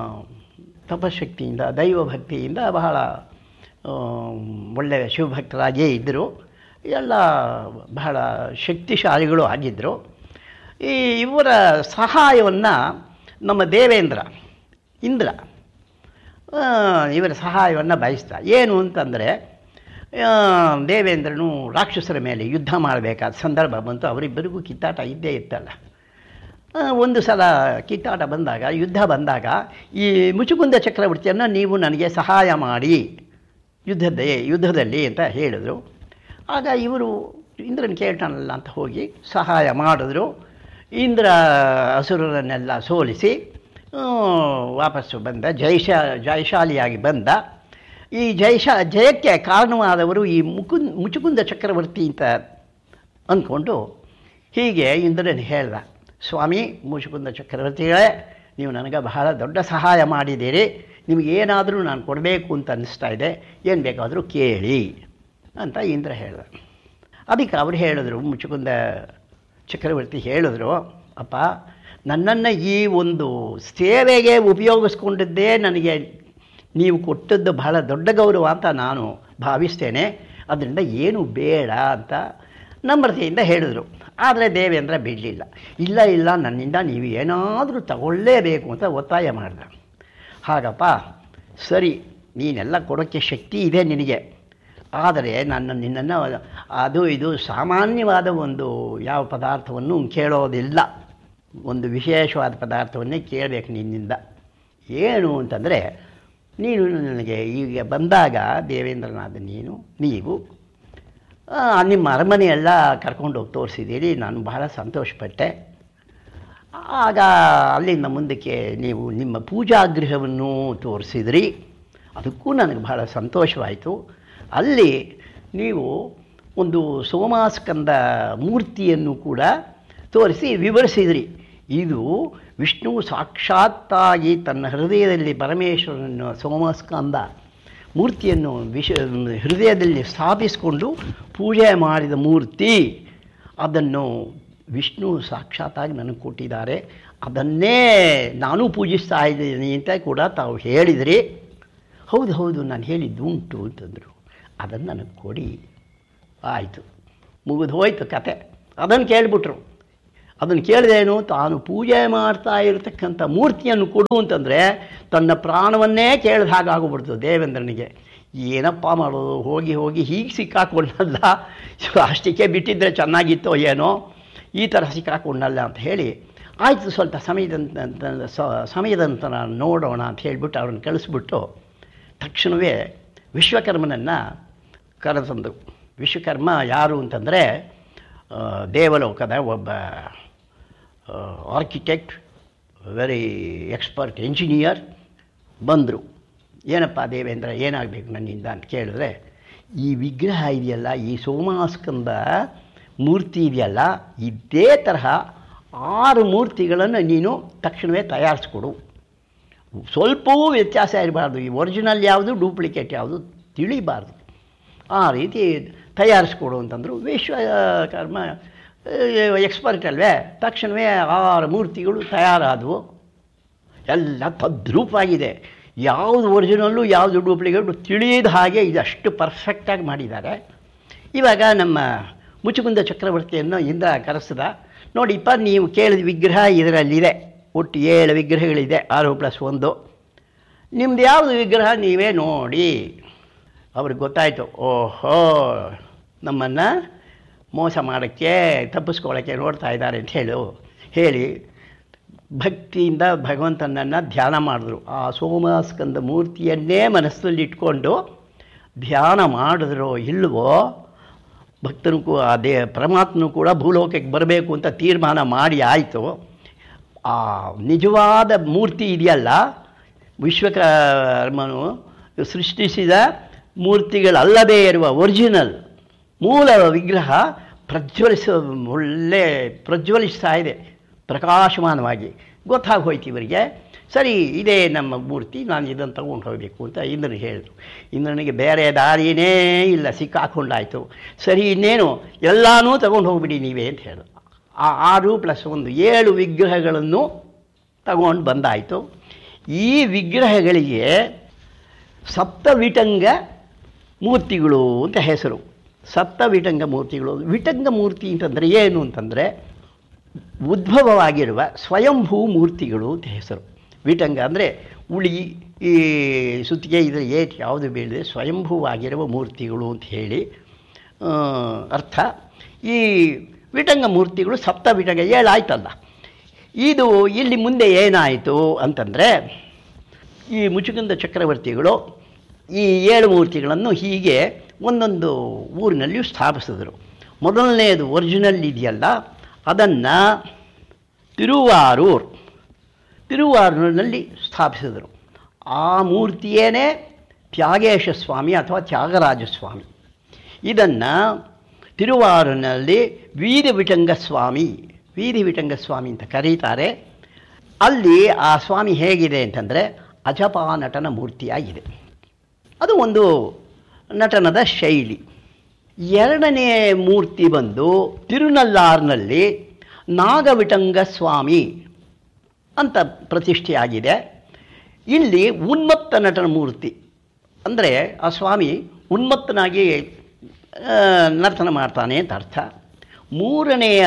Speaker 2: ತಪಶಕ್ತಿಯಿಂದ ದೈವ ಭಕ್ತಿಯಿಂದ ಬಹಳ ಆ, ಒಳ್ಳೆಯ ಶಿವಭಕ್ತರಾಗಿಯೇ ಇದ್ದರು ಎಲ್ಲ ಬಹಳ ಶಕ್ತಿಶಾಲಿಗಳು ಆಗಿದ್ದರು ಈ ಇವರ ಸಹಾಯವನ್ನು ನಮ್ಮ ದೇವೇಂದ್ರ ಇಂದ್ರ ಆ, ಇವರ ಸಹಾಯವನ್ನು ಬಯಸ್ತಾ ಏನು ಅಂತಂದರೆ ಆ, ದೇವೇಂದ್ರನು ರಾಕ್ಷಸರ ಮೇಲೆ ಯುದ್ಧ ಮಾಡಬೇಕಾದ ಸಂದರ್ಭ ಬಂತು ಅವರಿಬ್ಬರಿಗೂ ಕಿತ್ತಾಟ ಇದ್ದೇ ಇತ್ತಲ್ಲ ಆ, ಒಂದು ಸಲ ಕಿತ್ತಾಟ ಬಂದಾಗ ಯುದ್ಧ ಬಂದಾಗ ಈ ಮುಚುಕುಂದ ಚಕ್ರವರ್ತಿಯನ್ನು ನೀವು ನನಗೆ ಸಹಾಯ ಮಾಡಿ ಯುದ್ಧದ ಯುದ್ಧದಲ್ಲಿ ಅಂತ ಹೇಳಿದರು ಆಗ ಇವರು ಇಂದ್ರನ ಕೇಳ್ತಾನಲ್ಲ ಅಂತ ಹೋಗಿ ಸಹಾಯ ಮಾಡಿದ್ರು ಇಂದ್ರ ಅಸುರರನ್ನೆಲ್ಲ ಸೋಲಿಸಿ ಆ, ವಾಪಸ್ಸು ಬಂದ ಜಯಶ ಜಯಶಾಲಿಯಾಗಿ ಬಂದ ಈ ಜಯಶ ಜಯಕ್ಕೆ ಕಾರಣವಾದವರು ಈ ಮುಕುಂದ್ ಮುಚುಕುಂದ ಚಕ್ರವರ್ತಿ ಅಂತ ಅಂದ್ಕೊಂಡು ಹೀಗೆ ಇಂದ್ರನು ಹೇಳ್ದ ಸ್ವಾಮಿ ಮುಚುಕುಂದ ಚಕ್ರವರ್ತಿಗಳೇ ನೀವು ನನಗೆ ಬಹಳ ದೊಡ್ಡ ಸಹಾಯ ಮಾಡಿದ್ದೀರಿ ನಿಮಗೇನಾದರೂ ನಾನು ಕೊಡಬೇಕು ಅಂತ ಅನ್ನಿಸ್ತಾ ಇದೆ ಏನು ಬೇಕಾದರೂ ಕೇಳಿ ಅಂತ ಇಂದ್ರ ಹೇಳ್ದ ಅದಕ್ಕೆ ಅವ್ರು ಹೇಳಿದ್ರು ಮುಚುಕುಂದ ಚಕ್ರವರ್ತಿ ಹೇಳಿದ್ರು ಅಪ್ಪ ನನ್ನನ್ನು ಈ ಒಂದು ಸೇವೆಗೆ ಉಪಯೋಗಿಸ್ಕೊಂಡಿದ್ದೇ ನನಗೆ ನೀವು ಕೊಟ್ಟದ್ದು ಬಹಳ ದೊಡ್ಡ ಗೌರವ ಅಂತ ನಾನು ಭಾವಿಸ್ತೇನೆ ಅದರಿಂದ ಏನು ಬೇಡ ಅಂತ ನಮ್ರತೆಯಿಂದ ಹೇಳಿದರು ಆದರೆ ದೇವೇಂದ್ರ ಬಿಡಲಿಲ್ಲ ಇಲ್ಲ ಇಲ್ಲ ನನ್ನಿಂದ ನೀವು ಏನಾದರೂ ತಗೊಳ್ಳೇಬೇಕು ಅಂತ ಒತ್ತಾಯ ಮಾಡ್ದ ಹಾಗಪ್ಪ ಸರಿ ನೀನೆಲ್ಲ ಕೊಡೋಕ್ಕೆ ಶಕ್ತಿ ಇದೆ ನಿನಗೆ ಆದರೆ ನನ್ನ ನಿನ್ನನ್ನು ಅದು ಇದು ಸಾಮಾನ್ಯವಾದ ಒಂದು ಯಾವ ಪದಾರ್ಥವನ್ನು ಕೇಳೋದಿಲ್ಲ ಒಂದು ವಿಶೇಷವಾದ ಪದಾರ್ಥವನ್ನೇ ಕೇಳಬೇಕು ನಿನ್ನಿಂದ ಏನು ಅಂತಂದರೆ ನೀನು ನನಗೆ ಈಗ ಬಂದಾಗ ದೇವೇಂದ್ರನಾದ ನೀನು ನೀವು ಆ, ನಿಮ್ಮ ಅರಮನೆಯೆಲ್ಲ ಕರ್ಕೊಂಡು ಹೋಗಿ ತೋರಿಸಿದ್ದೀರಿ ನಾನು ಬಹಳ ಸಂತೋಷಪಟ್ಟೆ ಆಗ ಅಲ್ಲಿಂದ ಮುಂದಕ್ಕೆ ನೀವು ನಿಮ್ಮ ಪೂಜಾಗೃಹವನ್ನು ತೋರಿಸಿದ್ರಿ ಅದಕ್ಕೂ ನನಗೆ ಬಹಳ ಸಂತೋಷವಾಯಿತು ಅಲ್ಲಿ ನೀವು ಒಂದು ಸೋಮಾಸ್ಕಂದ ಮೂರ್ತಿಯನ್ನು ಕೂಡ ತೋರಿಸಿ ವಿವರಿಸಿದ್ರಿ ಇದು ವಿಷ್ಣು ಸಾಕ್ಷಾತ್ತಾಗಿ ತನ್ನ ಹೃದಯದಲ್ಲಿ ಪರಮೇಶ್ವರನ ಸೋಮಸ್ಕಂದ ಮೂರ್ತಿಯನ್ನು ವಿಶ ಹೃದಯದಲ್ಲಿ ಸ್ಥಾಪಿಸಿಕೊಂಡು ಪೂಜೆ ಮಾಡಿದ ಮೂರ್ತಿ ಅದನ್ನು ವಿಷ್ಣು ಸಾಕ್ಷಾತ್ತಾಗಿ ನನಗೆ ಕೊಟ್ಟಿದ್ದಾರೆ ಅದನ್ನೇ ನಾನು ಪೂಜಿಸ್ತಾ ಇದ್ದೀನಿ ಅಂತ ಕೂಡ ತಾವು ಹೇಳಿದ್ರಿ ಹೌದು ಹೌದು ನಾನು ಹೇಳಿದ್ದು ಉಂಟು ಅಂತಂದರು ಅದನ್ನು ನನಗೆ ಕೊಡಿ ಆಯಿತು ಮುಗಿದು ಹೋಯ್ತು ಕತೆ ಅದನ್ನು ಕೇಳಿಬಿಟ್ರು ಅದನ್ನು ಕೇಳಿದೇನು ತಾನು ಪೂಜೆ ಮಾಡ್ತಾ ಇರತಕ್ಕಂಥ ಮೂರ್ತಿಯನ್ನು ಕೊಡು ಅಂತಂದರೆ ತನ್ನ ಪ್ರಾಣವನ್ನೇ ಕೇಳಿದ ಹಾಗಾಗ್ಬಿಡ್ತು ದೇವೇಂದ್ರನಿಗೆ ಏನಪ್ಪ ಮಾಡೋದು ಹೋಗಿ ಹೋಗಿ ಹೀಗೆ ಸಿಕ್ಕಾಕೊಂಡಲ್ಲ ಅಷ್ಟಕ್ಕೆ ಬಿಟ್ಟಿದ್ದರೆ ಚೆನ್ನಾಗಿತ್ತೋ ಏನೋ ಈ ಥರ ಸಿಕ್ಕಾಕೊಂಡಲ್ಲ ಅಂತ ಹೇಳಿ ಆಯಿತು ಸ್ವಲ್ಪ ಸಮಯದಂತ ಸಮಯದಂತ ನಾನು ನೋಡೋಣ ಅಂತ ಹೇಳಿಬಿಟ್ಟು ಅವ್ರನ್ನ ಕಳಿಸ್ಬಿಟ್ಟು ತಕ್ಷಣವೇ ವಿಶ್ವಕರ್ಮನನ್ನು ಕರೆತಂದು ವಿಶ್ವಕರ್ಮ ಯಾರು ಅಂತಂದರೆ ಆ, ದೇವಲೋಕದ ಒಬ್ಬ ಆರ್ಕಿಟೆಕ್ಟ್ ವೆರಿ ಎಕ್ಸ್ಪರ್ಟ್ ಎಂಜಿನಿಯರ್ ಬಂದರು ಏನಪ್ಪ ದೇವೇಂದ್ರ ಏನಾಗಬೇಕು ನನ್ನಿಂದ ಅಂತ ಕೇಳಿದ್ರೆ ಈ ವಿಗ್ರಹ ಇದೆಯಲ್ಲ ಈ ಸೋಮಾಸ್ಕಂದ ಮೂರ್ತಿ ಇದೆಯಲ್ಲ ಇದೇ ತರಹ ಆರು ಮೂರ್ತಿಗಳನ್ನು ನೀನು ತಕ್ಷಣವೇ ತಯಾರಿಸ್ಕೊಡು ಸ್ವಲ್ಪವೂ ವ್ಯತ್ಯಾಸ ಇರಬಾರ್ದು ಈ ಒರಿಜಿನಲ್ ಯಾವುದು ಡೂಪ್ಲಿಕೇಟ್ ಯಾವುದು ತಿಳಿಬಾರ್ದು ಆ ರೀತಿ ತಯಾರಿಸ್ಕೊಡು ಅಂತಂದರು ವಿಶ್ವಕರ್ಮ ಎಕ್ಸ್ಪರ್ಟ್ ಅಲ್ವೇ ತಕ್ಷಣವೇ ಆರು ಮೂರ್ತಿಗಳು ತಯಾರಾದವು ಎಲ್ಲ ತದ್ರೂಪವಾಗಿದೆ ಯಾವುದು ಒರಿಜಿನಲ್ಲು ಯಾವುದು ಡೂಪ್ಲಿಕೇಟು ತಿಳಿಯದ ಹಾಗೆ ಇದಷ್ಟು ಪರ್ಫೆಕ್ಟಾಗಿ ಮಾಡಿದ್ದಾರೆ ಇವಾಗ ನಮ್ಮ ಮುಚುಕುಂದ ಚಕ್ರವರ್ತಿಯನ್ನು ಇಂದ ಕರೆಸಿದ ನೋಡಿಪ್ಪ ನೀವು ಕೇಳಿದ ವಿಗ್ರಹ ಇದರಲ್ಲಿದೆ ಒಟ್ಟು ಏಳು ವಿಗ್ರಹಗಳಿದೆ ಆರು ಪ್ಲಸ್ ಒಂದು ನಿಮ್ದು ಯಾವುದು ವಿಗ್ರಹ ನೀವೇ ನೋಡಿ ಅವ್ರಿಗೆ ಗೊತ್ತಾಯಿತು ಓಹೋ ನಮ್ಮನ್ನು ಮೋಸ ಮಾಡೋಕ್ಕೆ ತಪ್ಪಿಸ್ಕೊಳ್ಳೋಕ್ಕೆ ನೋಡ್ತಾ ಇದ್ದಾರೆ ಅಂತ ಹೇಳು ಹೇಳಿ ಭಕ್ತಿಯಿಂದ ಭಗವಂತನನ್ನು ಧ್ಯಾನ ಮಾಡಿದ್ರು ಆ ಸೋಮಸ್ಕಂದ ಮೂರ್ತಿಯನ್ನೇ ಮನಸ್ಸಲ್ಲಿ ಇಟ್ಕೊಂಡು ಧ್ಯಾನ ಮಾಡಿದ್ರೋ ಇಲ್ವೋ ಭಕ್ತನು ಕೂ ಅದೇ ಪರಮಾತ್ಮನು ಕೂಡ ಭೂಲೋಕಕ್ಕೆ ಬರಬೇಕು ಅಂತ ತೀರ್ಮಾನ ಮಾಡಿ ಆಯಿತು ಆ ನಿಜವಾದ ಮೂರ್ತಿ ಇದೆಯಲ್ಲ ವಿಶ್ವಕರ್ಮನು ಸೃಷ್ಟಿಸಿದ ಮೂರ್ತಿಗಳಲ್ಲದೇ ಇರುವ ಒರಿಜಿನಲ್ ಮೂಲ ವಿಗ್ರಹ ಪ್ರಜ್ವಲಿಸ ಒಳ್ಳೆ ಪ್ರಜ್ವಲಿಸ್ತಾ ಇದೆ ಪ್ರಕಾಶಮಾನವಾಗಿ ಗೊತ್ತಾಗಿ ಹೋಯ್ತು ಇವರಿಗೆ ಸರಿ ಇದೇ ನಮ್ಮ ಮೂರ್ತಿ ನಾನು ಇದನ್ನು ತಗೊಂಡು ಹೋಗಬೇಕು ಅಂತ ಇಂದ್ರನಿಗೆ ಹೇಳಿದ್ರು ಇಂದ್ರನಿಗೆ ಬೇರೆ ದಾರಿಯೇ ಇಲ್ಲ ಸಿಕ್ಕಾಕೊಂಡಾಯಿತು ಸರಿ ಇನ್ನೇನು ಎಲ್ಲನೂ ತಗೊಂಡು ಹೋಗ್ಬಿಡಿ ನೀವೇ ಅಂತ ಹೇಳಿದ್ರು ಆ ಆರು ಪ್ಲಸ್ ಒಂದು ಏಳು ವಿಗ್ರಹಗಳನ್ನು ತಗೊಂಡು ಬಂದಾಯಿತು ಈ ವಿಗ್ರಹಗಳಿಗೆ ಸಪ್ತವಿಟಂಗ ಮೂರ್ತಿಗಳು ಅಂತ ಹೆಸರು ಸಪ್ತವಿಟಂಗ ಮೂರ್ತಿಗಳು ವಿಟಂಗ ಮೂರ್ತಿ ಅಂತಂದರೆ ಏನು ಅಂತಂದರೆ ಉದ್ಭವವಾಗಿರುವ ಸ್ವಯಂಭೂ ಮೂರ್ತಿಗಳು ಅಂತ ಹೆಸರು ವಿಟಂಗ ಅಂದರೆ ಉಳಿ ಈ ಸುತ್ತಿಗೆ ಇದರ ಏಟ್ ಯಾವುದು ಬೀಳದೆ ಸ್ವಯಂಭೂವಾಗಿರುವ ಮೂರ್ತಿಗಳು ಅಂತ ಹೇಳಿ ಆ, ಅರ್ಥ ಈ ವಿಟಂಗ ಮೂರ್ತಿಗಳು ಸಪ್ತ ವಿಟಂಗ ಏಳಾಯ್ತಲ್ಲ ಇದು ಇಲ್ಲಿ ಮುಂದೆ ಏನಾಯಿತು ಅಂತಂದರೆ ಈ ಮುಚುಕುಂದ ಚಕ್ರವರ್ತಿಗಳು ಈ ಏಳು ಮೂರ್ತಿಗಳನ್ನು ಹೀಗೆ ಒಂದೊಂದು ಊರಿನಲ್ಲಿಯೂ ಸ್ಥಾಪಿಸಿದರು ಮೊದಲನೆಯದು ಒರಿಜಿನಲ್ ಇದೆಯಲ್ಲ ಅದನ್ನು ತಿರುವಾರೂರ್ ತಿರುವಾರೂರಿನಲ್ಲಿ ಸ್ಥಾಪಿಸಿದರು ಆ ಮೂರ್ತಿಯೇನೇ ತ್ಯಾಗೇಶ ಸ್ವಾಮಿ ಅಥವಾ ತ್ಯಾಗರಾಜ ಸ್ವಾಮಿ ಇದನ್ನು ತಿರುವಾರೂರಿನಲ್ಲಿ ವೀದಿ ವಿಟಂಗ ಸ್ವಾಮಿ ವೀದಿ ವಿಟಂಗ ಸ್ವಾಮಿ ಅಂತ ಕರೀತಾರೆ ಅಲ್ಲಿ ಆ ಸ್ವಾಮಿ ಹೇಗಿದೆ ಅಂತಂದರೆ ಅಜಪಾನಟನ ಮೂರ್ತಿಯಾಗಿದೆ ಅದು ಒಂದು ನಟನದ ಶೈಲಿ ಎರಡನೇ ಮೂರ್ತಿ ಬಂದು ತಿರುನಲ್ಲಾರ್ನಲ್ಲಿ ನಾಗವಿಟಂಗ ಸ್ವಾಮಿ ಅಂತ ಪ್ರತಿಷ್ಠೆಯಾಗಿದೆ ಇಲ್ಲಿ ಉನ್ಮತ್ತ ನಟನ ಮೂರ್ತಿ ಅಂದರೆ ಆ ಸ್ವಾಮಿ ಉನ್ಮತ್ತನಾಗಿ ಆ, ನರ್ತನ ಮಾಡ್ತಾನೆ ಅಂತ ಅರ್ಥ ಮೂರನೆಯ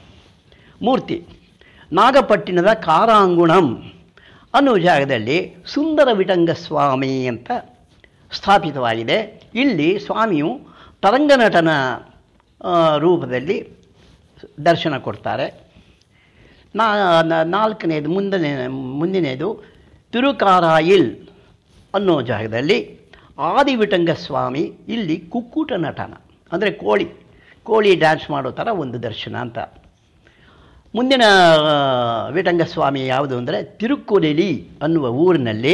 Speaker 2: ಮೂರ್ತಿ ನಾಗಪಟ್ಟಿಣದ ಕಾರಾಂಗುಣಂ ಅನ್ನೋ ಜಾಗದಲ್ಲಿ ಸುಂದರ ವಿಟಂಗ ಸ್ವಾಮಿ ಅಂತ ಸ್ಥಾಪಿತವಾಗಿದೆ ಇಲ್ಲಿ ಸ್ವಾಮಿಯು ತರಂಗನಟನ ಆ, ರೂಪದಲ್ಲಿ ದರ್ಶನ ಕೊಡ್ತಾರೆ ನಾ ನ- ನಾಲ್ಕನೇದು ಮುಂದನೇ ಮುಂದಿನದು ತಿರುಕಾರಾಯಿಲ್ ಅನ್ನೋ ಜಾಗದಲ್ಲಿ ಆದಿವಿಟಂಗ ಸ್ವಾಮಿ ಇಲ್ಲಿ ಕುಕ್ಕುಟ ನಟನ ಅಂದರೆ ಕೋಳಿ ಕೋಳಿ ಡ್ಯಾನ್ಸ್ ಮಾಡೋ ಥರ ಒಂದು ದರ್ಶನ ಅಂತ ಮುಂದಿನ ಆ, ವಿಟಂಗ ಸ್ವಾಮಿ ಯಾವುದು ಅಂದರೆ ತಿರುಕುನೆಲಿ ಅನ್ನುವ ಊರಿನಲ್ಲಿ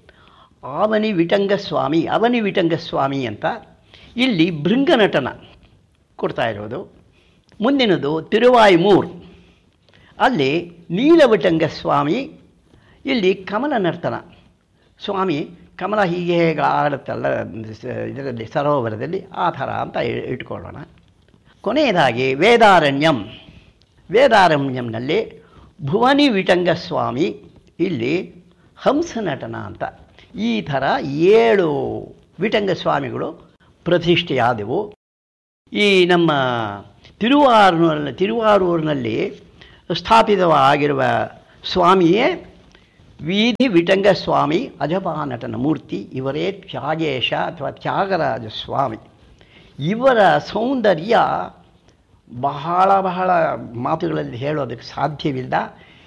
Speaker 2: ಆವನಿ ವಿಟಂಗ ಸ್ವಾಮಿ ಅವನಿ ವಿಟಂಗ ಸ್ವಾಮಿ ಅಂತ ಇಲ್ಲಿ ಭೃಂಗನಟನ ಕೊಡ್ತಾ ಇರೋದು ಮುಂದಿನದು ತಿರುವಾಯ್ಮೂರ್ ಅಲ್ಲಿ ನೀಲವಿಟಂಗ ಸ್ವಾಮಿ ಇಲ್ಲಿ ಕಮಲ ನರ್ತನ ಸ್ವಾಮಿ ಕಮಲ ಹೀಗೆ ಹೇಗೆ ಆಡುತ್ತಲ್ಲ ಸ- ಇದರಲ್ಲಿ ಸರೋವರದಲ್ಲಿ ಆ ಥರ ಅಂತ ಇ- ಇಟ್ಕೊಳ್ಳೋಣ ಕೊನೆಯದಾಗಿ ವೇದಾರಣ್ಯಂ ವೇದಾರಣ್ಯಂನಲ್ಲಿ ಭುವನಿ ವಿಟಂಗ ಸ್ವಾಮಿ ಇಲ್ಲಿ ಹಂಸ ನಟನ ಅಂತ ಈ ಥರ ಏಳು ವಿಟಂಗ ಸ್ವಾಮಿಗಳು ಪ್ರತಿಷ್ಠೆಯಾದವು ಈ ನಮ್ಮ ತಿರುವಾರೂರಿನಲ್ಲಿ ತಿರುವಾರೂರಿನಲ್ಲಿ ಸ್ಥಾಪಿತವಾಗಿರುವ ಸ್ವಾಮಿಯೇ ವೀಧಿ ವಿಟಂಗ ಸ್ವಾಮಿ ಅಜಪಾನಟನ ಮೂರ್ತಿ ಇವರೇ ತ್ಯಾಗೇಶ ಅಥವಾ ತ್ಯಾಗರಾಜ ಸ್ವಾಮಿ ಇವರ ಸೌಂದರ್ಯ ಬಹಳ ಬಹಳ ಮಾತುಗಳಲ್ಲಿ ಹೇಳೋದಕ್ಕೆ ಸಾಧ್ಯವಿಲ್ಲ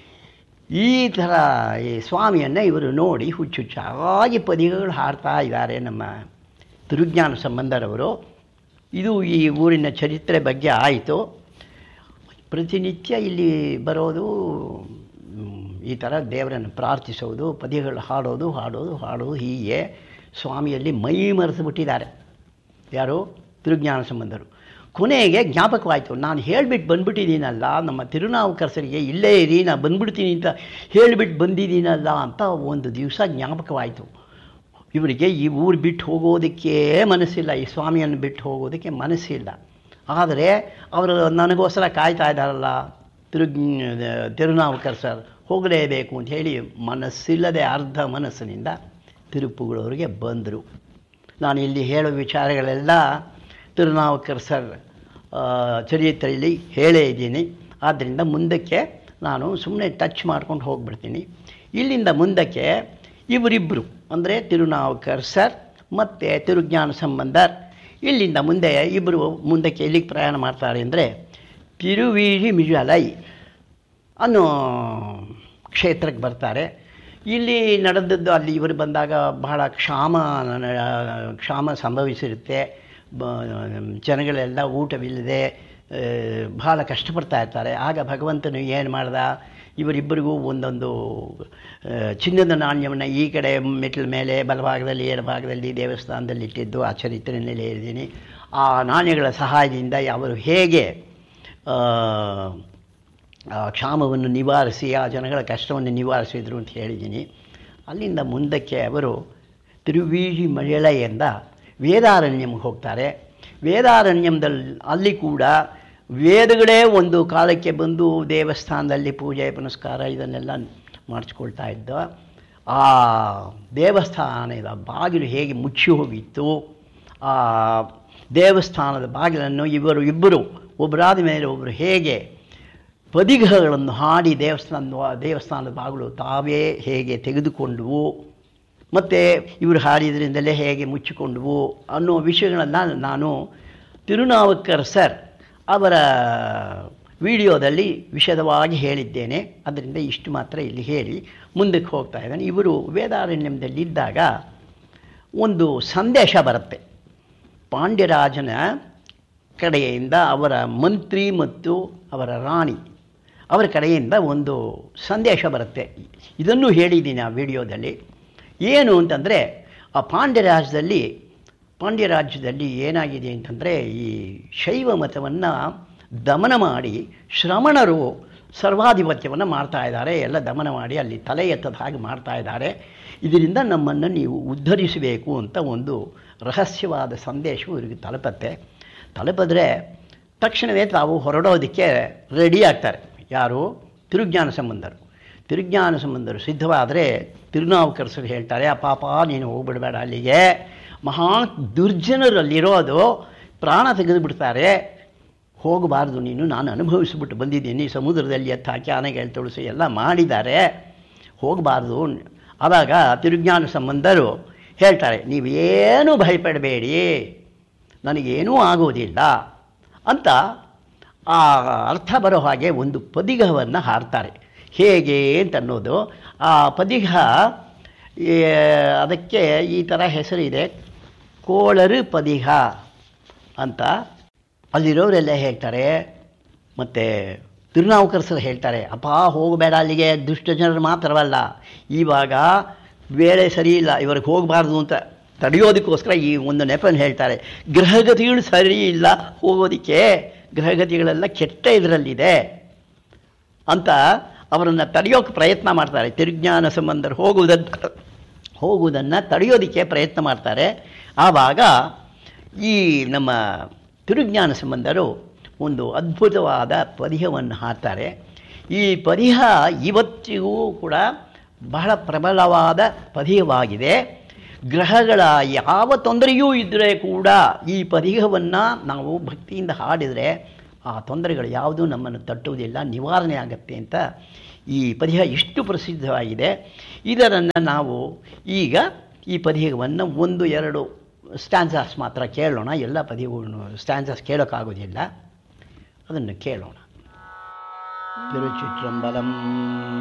Speaker 2: ಈ ಥರ ಈ ಸ್ವಾಮಿಯನ್ನು ಇವರು ನೋಡಿ ಹುಚ್ಚುಚ್ಚಾಗಿ ಪದಿಗಳು ಹಾಡ್ತಾ ಇದ್ದಾರೆ ನಮ್ಮ ತಿರುಜ್ಞಾನ ಸಂಬಂಧರವರು ಇದು ಈ ಊರಿನ ಚರಿತ್ರೆ ಬಗ್ಗೆ ಆಯಿತು ಪ್ರತಿನಿತ್ಯ ಇಲ್ಲಿ ಬರೋದು ಮ್, ಈ ಥರ ದೇವರನ್ನು ಪ್ರಾರ್ಥಿಸೋದು ಪದ್ಯಗಳು ಹಾಡೋದು ಹಾಡೋದು ಹಾಡೋದು ಹೀಗೆ ಸ್ವಾಮಿಯಲ್ಲಿ ಮೈ ಮರೆತು ಬಿಟ್ಟಿದ್ದಾರೆ ಯಾರು ತಿರುಜ್ಞಾನ ಸಂಬಂಧರು ಕೊನೆಗೆ ಜ್ಞಾಪಕವಾಯಿತು ನಾನು ಹೇಳಿಬಿಟ್ಟು ಬಂದ್ಬಿಟ್ಟಿದ್ದೀನಲ್ಲ ನಮ್ಮ ತಿರುನಾವುಕರಸರಿಗೆ ಇಲ್ಲೇ ಇರಿ ನಾನು ಬಂದ್ಬಿಡ್ತೀನಿ ಅಂತ ಹೇಳಿಬಿಟ್ಟು ಬಂದಿದ್ದೀನಲ್ಲ ಅಂತ ಒಂದು ದಿವಸ ಜ್ಞಾಪಕವಾಯಿತು ಇವರಿಗೆ ಈ ಊರು ಬಿಟ್ಟು ಹೋಗೋದಕ್ಕೆ ಮನಸ್ಸಿಲ್ಲ ಈ ಸ್ವಾಮಿಯನ್ನು ಬಿಟ್ಟು ಹೋಗೋದಕ್ಕೆ ಮನಸ್ಸಿಲ್ಲ ಆದರೆ ಅವರು ನನಗೋಸ್ಕರ ಕಾಯ್ತಾ ಇದ್ದಾರಲ್ಲ ತಿರುಗ್ ತಿರುನಾವುಕರ್ ಸರ್ ಹೋಗಲೇಬೇಕು ಅಂತ ಹೇಳಿ ಮನಸ್ಸಿಲ್ಲದೆ ಅರ್ಧ ಮನಸ್ಸಿನಿಂದ ತಿರುಪುಗಳವರಿಗೆ ಬಂದರು ನಾನು ಇಲ್ಲಿ ಹೇಳೋ ವಿಚಾರಗಳೆಲ್ಲ ತಿರುನಾವುಕರ್ ಸರ್ ಆ, ಚರಿತ್ರೆಯಲ್ಲಿ ಹೇಳೇ ಇದ್ದೀನಿ ಆದ್ದರಿಂದ ಮುಂದಕ್ಕೆ ನಾನು ಸುಮ್ಮನೆ ಟಚ್ ಮಾಡ್ಕೊಂಡು ಹೋಗ್ಬಿಡ್ತೀನಿ ಇಲ್ಲಿಂದ ಮುಂದಕ್ಕೆ ಇವರಿಬ್ಬರು ಅಂದರೆ ತಿರುನಾವುಕರ್ ಸರ್ ಮತ್ತು ತಿರುಜ್ಞಾನ ಸಂಬಂಧರ್ ಇಲ್ಲಿಂದ ಮುಂದೆ ಇಬ್ಬರು ಮುಂದಕ್ಕೆ ಎಲ್ಲಿಗೆ ಪ್ರಯಾಣ ಮಾಡ್ತಾರೆ ಅಂದರೆ ತಿರುವೀഴി ಮಿಜಲೈ ಅನ್ನೋ ಕ್ಷೇತ್ರಕ್ಕೆ ಬರ್ತಾರೆ ಇಲ್ಲಿ ನಡೆದದ್ದು ಅಲ್ಲಿ ಇವರು ಬಂದಾಗ ಬಹಳ ಕ್ಷಾಮ ಕ್ಷಾಮ ಸಂಭವಿಸಿರುತ್ತೆ ಬ ಜನಗಳೆಲ್ಲ ಊಟವಿಲ್ಲದೆ ಆ, ಬಹಳ ಕಷ್ಟಪಡ್ತಾ ಇರ್ತಾರೆ ಆಗ ಭಗವಂತನು ಏನು ಮಾಡ್ದ ಇವರಿಬ್ಬರಿಗೂ ಒಂದೊಂದು ಆ, ಚಿನ್ನದ ನಾಣ್ಯವನ್ನು ಈ ಕಡೆ ಮೆಟ್ಲ ಮೇಲೆ ಬಲಭಾಗದಲ್ಲಿ ಎಡಭಾಗದಲ್ಲಿ ದೇವಸ್ಥಾನದಲ್ಲಿ ಇಟ್ಟಿದ್ದು ಆ ಚರಿತ್ರೆಯಲ್ಲಿ ಹೇಳಿದ್ದೀನಿ ಆ ನಾಣ್ಯಗಳ ಸಹಾಯದಿಂದ ಅವರು ಹೇಗೆ ಆ, ಆ ಕ್ಷಾಮವನ್ನು ನಿವಾರಿಸಿ ಆ ಜನಗಳ ಕಷ್ಟವನ್ನು ನಿವಾರಿಸಿದರು ಅಂತ ಹೇಳಿದ್ದೀನಿ ಅಲ್ಲಿಂದ ಮುಂದಕ್ಕೆ ಅವರು ತಿರುವೀഴി ಮಳೆಳೆಯಿಂದ ವೇದಾರಣ್ಯಂಗೆ ಹೋಗ್ತಾರೆ ವೇದಾರಣ್ಯಂದಲ್ಲಿ ಅಲ್ಲಿ ಕೂಡ ವೇದಗಳೇ ಒಂದು ಕಾಲಕ್ಕೆ ಬಂದು ದೇವಸ್ಥಾನದಲ್ಲಿ ಪೂಜೆ ಪುನಸ್ಕಾರ ಇದನ್ನೆಲ್ಲ ಮಾಡಿಸ್ಕೊಳ್ತಾ ಇದ್ದ ಆ ದೇವಸ್ಥಾನದ ಬಾಗಿಲು ಹೇಗೆ ಮುಚ್ಚಿ ಹೋಗಿತ್ತು ಆ ದೇವಸ್ಥಾನದ ಬಾಗಿಲನ್ನು ಇವರು ಇಬ್ಬರು ಒಬ್ಬರಾದ ಮೇಲೆ ಒಬ್ಬರು ಹೇಗೆ ಪದಿಗಗಳನ್ನು ಹಾಡಿ ದೇವಸ್ಥಾನ ದೇವಸ್ಥಾನದ ಬಾಗಿಲು ತಾವೇ ಹೇಗೆ ತೆಗೆದುಕೊಂಡವು ಮತ್ತು ಇವರು ಹಾಡಿದ್ರಿಂದಲೇ ಹೇಗೆ ಮುಚ್ಚಿಕೊಂಡವು ಅನ್ನೋ ವಿಷಯಗಳನ್ನು ನಾನು ತಿರುನಾವುಕರ್ ಸರ್ ಅವರ ವಿಡಿಯೋದಲ್ಲಿ ವಿಶದವಾಗಿ ಹೇಳಿದ್ದೇನೆ ಅದರಿಂದ ಇಷ್ಟು ಮಾತ್ರ ಇಲ್ಲಿ ಹೇಳಿ ಮುಂದಕ್ಕೆ ಹೋಗ್ತಾ ಇದ್ದಾನೆ ಇವರು ವೇದಾರಣ್ಯದಲ್ಲಿದ್ದಾಗ ಒಂದು ಸಂದೇಶ ಬರುತ್ತೆ ಪಾಂಡ್ಯರಾಜನ ಕಡೆಯಿಂದ ಅವರ ಮಂತ್ರಿ ಮತ್ತು ಅವರ ರಾಣಿ ಅವರ ಕಡೆಯಿಂದ ಒಂದು ಸಂದೇಶ ಬರುತ್ತೆ ಇದನ್ನು ಹೇಳಿದ್ದೀನಿ ಆ ವಿಡಿಯೋದಲ್ಲಿ ಏನು ಅಂತಂದರೆ ಆ ಪಾಂಡ್ಯ ರಾಜ್ಯದಲ್ಲಿ ಪಾಂಡ್ಯ ರಾಜ್ಯದಲ್ಲಿ ಏನಾಗಿದೆ ಅಂತಂದರೆ ಈ ಶೈವ ಮತವನ್ನು ದಮನ ಮಾಡಿ ಶ್ರಮಣರು ಸರ್ವಾಧಿಪತ್ಯವನ್ನು ಮಾಡ್ತಾ ಇದ್ದಾರೆ ಎಲ್ಲ ದಮನ ಮಾಡಿ ಅಲ್ಲಿ ತಲೆ ಎತ್ತದ ಹಾಗೆ ಮಾಡ್ತಾ ಇದ್ದಾರೆ ಇದರಿಂದ ನಮ್ಮನ್ನು ನೀವು ಉದ್ಧರಿಸಬೇಕು ಅಂತ ಒಂದು ರಹಸ್ಯವಾದ ಸಂದೇಶವು ಇವರಿಗೆ ತಲುಪತ್ತೆ ತಲುಪಿದ್ರೆ ತಕ್ಷಣವೇ ತಾವು ಹೊರಡೋದಕ್ಕೆ ರೆಡಿ ಆಗ್ತಾರೆ ಯಾರು ತಿರುಜ್ಞಾನ ಸಂಬಂಧರು ತಿರುಜ್ಞಾನ ಸಂಬಂಧರು ಸಿದ್ಧವಾದರೆ ತಿರುನಾವುಕರಸರು ಹೇಳ್ತಾರೆ ಆ ಪಾಪ ನೀನು ಹೋಗ್ಬಿಡಬೇಡ ಅಲ್ಲಿಗೆ ಮಹಾ ದುರ್ಜನರಲ್ಲಿರೋದು ಪ್ರಾಣ ತೆಗೆದುಬಿಡ್ತಾರೆ ಹೋಗಬಾರ್ದು ನೀನು ನಾನು ಅನುಭವಿಸ್ಬಿಟ್ಟು ಬಂದಿದ್ದೀನಿ ಸಮುದ್ರದಲ್ಲಿ ಎತ್ತು ಹಾಕಿ ಆನೆಗಳು ತುಳಸಿ ಎಲ್ಲ ಮಾಡಿದ್ದಾರೆ ಹೋಗಬಾರ್ದು ಆವಾಗ ತಿರುಜ್ಞಾನ ಸಂಬಂಧರು ಹೇಳ್ತಾರೆ ನೀವೇನೂ ಭಯಪಡಬೇಡಿ ನನಗೇನೂ ಆಗೋದಿಲ್ಲ ಅಂತ ಆ ಅರ್ಥ ಬರೋ ಹಾಗೆ ಒಂದು ಪದಿಗವನ್ನು ಹಾಡ್ತಾರೆ ಹೇಗೆ ಅಂತ ಅನ್ನೋದು ಆ ಪದಿಗ ಈ, ಅದಕ್ಕೆ ಈ ಥರ ಹೆಸರಿದೆ ಕೋಳರು ಪದಿಗ ಅಂತ ಅಲ್ಲಿರೋರೆಲ್ಲ ಹೇಳ್ತಾರೆ ಮತ್ತು ತಿರುನಾವುಕರಸರು ಹೇಳ್ತಾರೆ ಅಪ್ಪ ಹೋಗಬೇಡ ಅಲ್ಲಿಗೆ ದುಷ್ಟ ಜನರು ಮಾತ್ರವಲ್ಲ ಇವಾಗ ವೇಳೆ ಸರಿ ಇಲ್ಲ ಇವ್ರಿಗೆ ಹೋಗಬಾರ್ದು ಅಂತ ತಡೆಯೋದಕ್ಕೋಸ್ಕರ ಈ ಒಂದು ನೆಪನ್ನು ಹೇಳ್ತಾರೆ ಗ್ರಹಗತಿಗಳು ಸರಿ ಇಲ್ಲ ಹೋಗೋದಕ್ಕೆ ಗ್ರಹಗತಿಗಳೆಲ್ಲ ಕೆಟ್ಟ ಇದರಲ್ಲಿದೆ ಅಂತ ಅವರನ್ನು ತಡೆಯೋಕ್ಕೆ ಪ್ರಯತ್ನ ಮಾಡ್ತಾರೆ ತಿರುಜ್ಞಾನ ಸಂಬಂಧರು ಹೋಗುವುದನ್ನು ಹೋಗುವುದನ್ನು ತಡೆಯೋದಕ್ಕೆ ಪ್ರಯತ್ನ ಮಾಡ್ತಾರೆ ಆವಾಗ ಈ ನಮ್ಮ ತಿರುಜ್ಞಾನ ಸಂಬಂಧರು ಒಂದು ಅದ್ಭುತವಾದ ಪದ್ಯವನ್ನು ಹಾಡ್ತಾರೆ ಈ ಪದ್ಯ ಇವತ್ತಿಗೂ ಕೂಡ ಬಹಳ ಪ್ರಬಲವಾದ ಪದ್ಯವಾಗಿದೆ ಗ್ರಹಗಳ ಯಾವ ತೊಂದರೆಯೂ ಇದ್ದರೆ ಕೂಡ ಈ ಪದ್ಯವನ್ನು ನಾವು ಭಕ್ತಿಯಿಂದ ಹಾಡಿದರೆ ಆ ತೊಂದರೆಗಳು ಯಾವುದೂ ನಮ್ಮನ್ನು ತಟ್ಟುವುದಿಲ್ಲ ನಿವಾರಣೆ ಆಗುತ್ತೆ ಅಂತ ಈ ಪದ್ಯ ಇಷ್ಟು ಪ್ರಸಿದ್ಧವಾಗಿದೆ ಇದರನ್ನು ನಾವು ಈಗ ಈ ಪದ್ಯವನ್ನು ಒಂದು ಎರಡು ಸ್ಟ್ಯಾನ್ಸಾಸ್ ಮಾತ್ರ ಕೇಳೋಣ ಎಲ್ಲ ಪದ್ಯಗಳನ್ನು ಸ್ಟ್ಯಾನ್ಸಾಸ್ ಕೇಳೋಕ್ಕಾಗೋದಿಲ್ಲ ಅದನ್ನು ಕೇಳೋಣ ತಿರುಚಿಟ್ರಂಬಲಂ